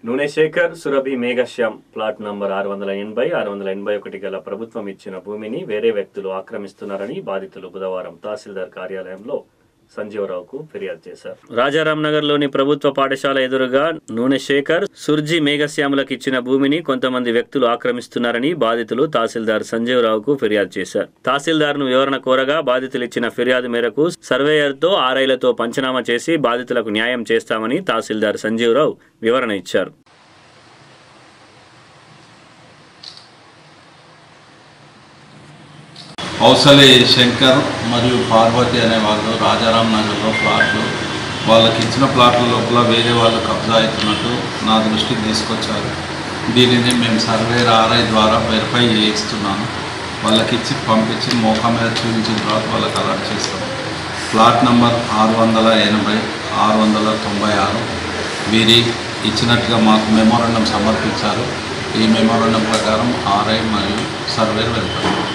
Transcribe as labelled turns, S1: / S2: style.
S1: నూనె Shekhar Surabhi Meghashyam plot number ఆరు వందల ఎనభై ఆరు వందల ఎనభై ఒకటి గల ప్రభుత్వం ఇచ్చిన భూమిని వేరే వ్యక్తులు ఆక్రమిస్తున్నారని బాధితులు బుధవారం తహసీల్దార్ కార్యాలయంలో సంజీవరావుకు ఫిర్యాదు చేశారు రాజారాం నగర్ లోని ప్రభుత్వ పాఠశాల ఎదురుగా నూనె శేఖర్ సుర్జీ మేఘశ్యాములకు ఇచ్చిన భూమిని కొంతమంది వ్యక్తులు ఆక్రమిస్తున్నారని బాధితులు తహసీల్దార్ సంజీవరావుకు ఫిర్యాదు చేశారు తహసీల్దార్ ను వివరణ కోరగా బాధితులు ఇచ్చిన ఫిర్యాదు మేరకు సర్వేయర్ తో ఆర్ఐలతో పంచనామా చేసి బాధితులకు న్యాయం చేస్తామని తహసీల్దార్ సంజీవరావు వివరణ ఇచ్చారు
S2: ఔసలి శంకర్ మరియు పార్వతి అనే వాళ్ళు రాజారాం నగర్లో ప్లాట్లు వాళ్ళకి ఇచ్చిన ప్లాట్ల లోపల వేరే వాళ్ళు కబ్జా అవుతున్నట్టు నా దృష్టికి తీసుకొచ్చారు దీనిని మేము సర్వే ఆర్ఐ ద్వారా వెరిఫై చేయిస్తున్నాను వాళ్ళకి ఇచ్చి పంపించి మోకా మీద చూపించిన తర్వాత వాళ్ళకి అలర్ట్ చేస్తాం ప్లాట్ నంబర్ ఆరు వందల ఎనభై ఆరు వందల తొంభై ఆరు వీరి ఇచ్చినట్టుగా మాకు మెమోరండం సమర్పించారు ఈ మెమోరండం ప్రకారం ఆర్ఐ మరియు సర్వేర్ వెళ్తారు